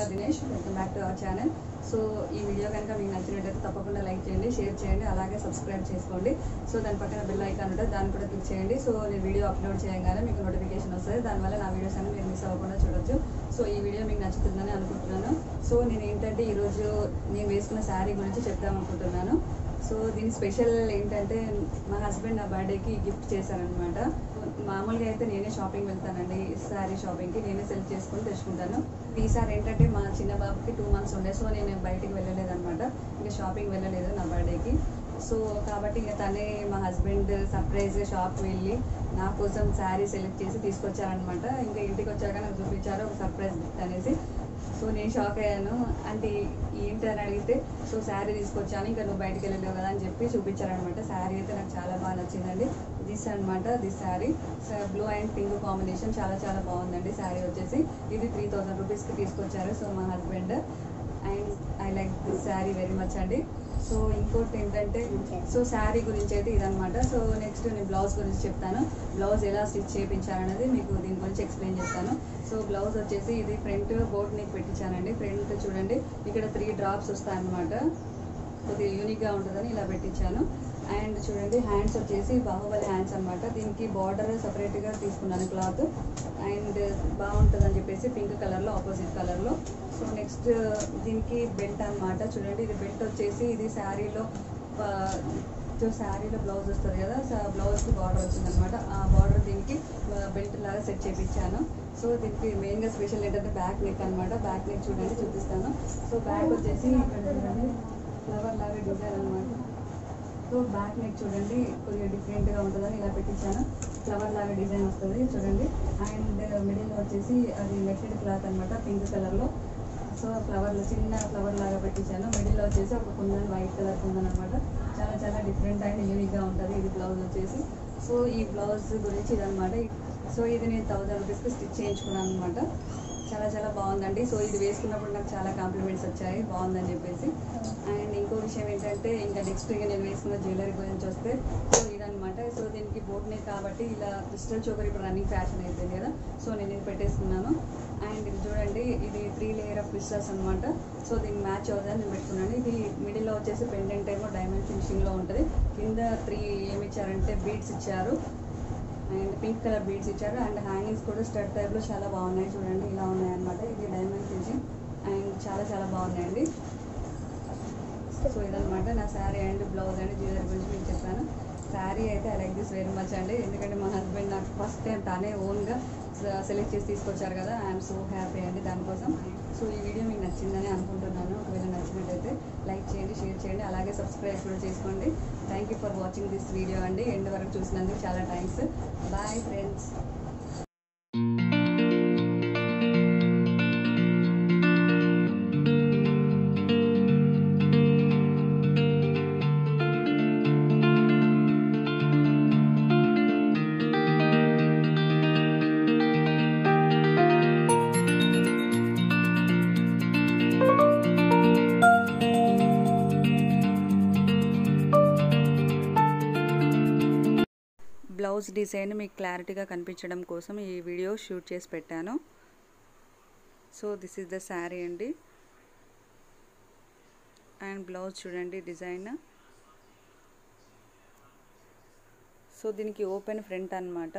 Dinesh welcome back to our channel so ఈ video కనుక మీకు నచ్చినట్టయితే తప్పకుండా లైక్ చేయండి షేర్ చేయండి అలాగే సబ్స్క్రైబ్ చేసుకోండి సో దాని పక్కన బెల్ ఐకాన్ ఉంటుంది దాన్ని కూడా క్లిక్ చేయండి సో నేను వీడియో అప్లోడ్ చేయగానే మీకు నోటిఫికేషన్ వస్తుంది దానివల్ల నా వీడియోస్ అన్ని మీరు మిస్ అవ్వకుండా చూడొచ్చు సో ఈ వీడియో మీకు నచ్చుతుందని అనుకుంటున్నాను సో నేను ఏంటంటే ఈరోజు నేను వేసుకున్న శారీ గురించి చెప్దాం అనుకుంటున్నాను సో దీని స్పెషల్ ఏంటంటే మా హస్బెండ్ నా బర్త్డేకి గిఫ్ట్ చేశారనమాట మామూలుగా అయితే నేనే షాపింగ్ వెళ్తానండి శారీ షాపింగ్కి నేనే సెలెక్ట్ చేసుకొని తెచ్చుకుంటాను ఈసారి ఏంటంటే మా చిన్న బాబుకి టూ మంత్స్ ఉండే సో నేను బయటికి వెళ్ళలేదు అనమాట ఇంకా షాపింగ్ వెళ్ళలేదు నా బర్త్డేకి సో కాబట్టి ఇంకా తనే మా హస్బెండ్ సర్ప్రైజ్గా షాప్కి వెళ్ళి నా కోసం శారీ సెలెక్ట్ చేసి తీసుకొచ్చారనమాట ఇంకా ఇంటికి వచ్చాక నాకు చూపించారు ఒక సర్ప్రైజ్ గిఫ్ట్ అనేసి సో నేను షాక్ అయ్యాను అంటే ఏంటి అని అడిగితే సో శారీ తీసుకొచ్చాను ఇంకా నువ్వు బయటికి వెళ్ళలేవు కదా అని చెప్పి చూపించారనమాట శారీ అయితే నాకు చాలా బాగా నచ్చిందండి దిస్ అనమాట this sari blue and pink combination చాలా చాలా బాగుందండి శారీ వచ్చేసి ఇది త్రీ థౌజండ్ రూపీస్కి తీసుకొచ్చారు సో మా husband and I like this sari very much అండి సో ఇంకోటి ఏంటంటే సో శారీ గురించి అయితే ఇదనమాట సో నెక్స్ట్ నేను బ్లౌజ్ గురించి చెప్తాను బ్లౌజ్ ఎలా స్టిచ్ చేయించాలనేది మీకు దీని గురించి ఎక్స్ప్లెయిన్ చేస్తాను సో బ్లౌజ్ వచ్చేసి ఇది ఫ్రంట్ బోట్ నెక్ పెట్టించానండి ఫ్రంట్ చూడండి ఇక్కడ త్రీ డ్రాప్స్ వస్తాయన్నమాట కొద్దిగా యూనిక్గా ఉంటుందని ఇలా పెట్టించాను అండ్ చూడండి హ్యాండ్స్ వచ్చేసి బాహుబలి హ్యాండ్స్ అనమాట దీనికి బార్డర్ సపరేట్గా తీసుకున్నాను క్లాత్ అండ్ బాగుంటుందని చెప్పేసి పింక్ కలర్లో ఆపోజిట్ కలర్లో సో నెక్స్ట్ దీనికి బెల్ట్ అన్నమాట చూడండి ఇది బెల్ట్ వచ్చేసి ఇది శారీలో సో శారీలో బ్లౌజ్ వస్తుంది కదా బ్లౌజ్కి బార్డర్ వచ్చిందనమాట ఆ బార్డర్ దీనికి బెల్ట్ లాగా సెట్ చేయించాను సో దీనికి మెయిన్గా స్పెషల్ ఏంటంటే బ్యాక్ నెక్ అనమాట బ్యాక్ నెక్ చూడండి చూపిస్తాను సో బ్యాక్ వచ్చేసి ఇక్కడ చూడండి ఫ్లవర్ లాగా డిజైన్ అనమాట సో బ్యాక్ నెక్ చూడండి కొద్దిగా డిఫరెంట్గా ఉంటుందని ఇలా పెట్టించాను ఫ్లవర్ లాగా డిజైన్ వస్తుంది చూడండి అండ్ మిడిల్ వచ్చేసి అది నెట్టెడ్ క్లాత్ అనమాట పింక్ కలర్లో సో ఫ్లవర్లు చిన్న ఫ్లవర్ లాగా పెట్టించాను మిడిల్లో వచ్చేసి ఒక కుందన్ వైట్ కలర్ కుందన్ అనమాట చాలా చాలా డిఫరెంట్ అండ్ యూనిక్గా ఉంటుంది ఇది బ్లౌజ్ వచ్చేసి సో ఈ బ్లౌజ్ గురించి ఇదనమాట సో ఇది నేను థౌజండ్ రూపీస్కి స్టిచ్ చేయించుకున్నాను అనమాట చాలా చాలా బాగుందండి సో ఇది వేసుకున్నప్పుడు నాకు చాలా కాంప్లిమెంట్స్ వచ్చాయి బాగుందని చెప్పేసి అండ్ ఇంకో విషయం ఏంటంటే ఇంకా నెక్స్ట్ ఇక నేను వేసుకున్న జ్యువెలరీ గురించి వస్తే సో ఇదనమాట సో దీనికి బోట్నే కాబట్టి ఇలా క్రిస్టల్ చోకర్ ఇప్పుడు రన్నింగ్ ఫ్యాషన్ అయిపోయింది కదా సో నేను ఇది పెట్టేసుకున్నాను అండ్ ఇది చూడండి ఇది త్రీ లేయర్ ఆఫ్ క్రిస్టల్స్ అనమాట సో దీనికి మ్యాచ్ అవుతుందని నేను పెట్టుకున్నాను ఇది మిడిల్లో వచ్చేసి పెండెంట్ ఏమో డైమండ్ ఫినిషింగ్లో ఉంటుంది కింద త్రీ ఏమి ఇచ్చారంటే బీడ్స్ ఇచ్చారు అండ్ పింక్ కలర్ బీడ్స్ ఇచ్చారు అండ్ హ్యాంగింగ్స్ కూడా స్టడ్ టైప్లో చాలా బాగున్నాయి చూడండి ఇలా ఉన్నాయి అనమాట ఇది డైమండ్ ఫినిషింగ్ అండ్ చాలా చాలా బాగున్నాయండి సో ఇదనమాట నా sari and blouse and jewellery గురించి మీకు చెప్పాను శారీ అయితే I like this very much అండి ఎందుకంటే మా హస్బెండ్ నాకు ఫస్ట్ టైం తానే ఓన్గా సెలెక్ట్ చేసి తీసుకొచ్చారు కదా ఐఎమ్ సో హ్యాపీ అండి దానికోసం సో ఈ వీడియో మీకు నచ్చిందని అనుకుంటున్నాను ఒకవేళ నచ్చినట్టయితే లైక్ చేయండి షేర్ చేయండి అలాగే సబ్స్క్రైబ్ కూడా చేసుకోండి thank you for watching this video అండి ఎండ్ వరకు చూసినందుకు చాలా thanks bye friends blouse design మీకు క్లారిటీగా కనిపించడం కోసం ఈ వీడియో షూట్ చేసి పెట్టాను so this is the sari అండి అండ్ బ్లౌజ్ చూడండి డిజైన్ సో దీనికి ఓపెన్ ఫ్రంట్ అనమాట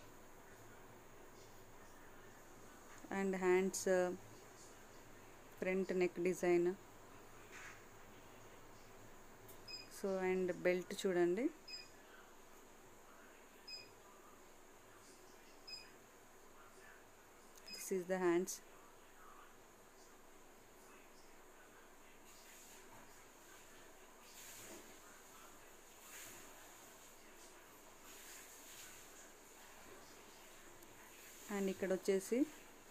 and hands front neck design so and belt చూడండి this is the hands and ఇక్కడ వచ్చేసి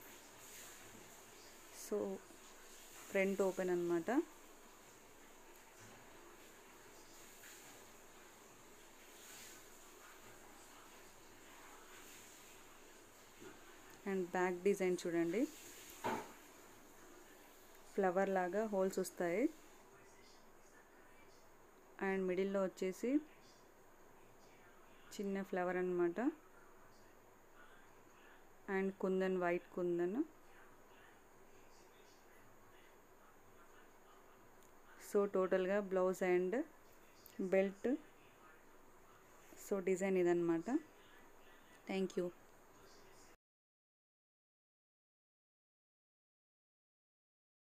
సో ఫ్రంట్ ఓపెన్ అనమాట అండ్ బ్యాక్ డిజైన్ చూడండి ఫ్లవర్ లాగా హోల్స్ వస్తాయి అండ్ మిడిల్లో వచ్చేసి చిన్న ఫ్లవర్ అనమాట and kundan white kundan so టోటల్గా blouse and belt so design ఇదన్నమాట థ్యాంక్ యూ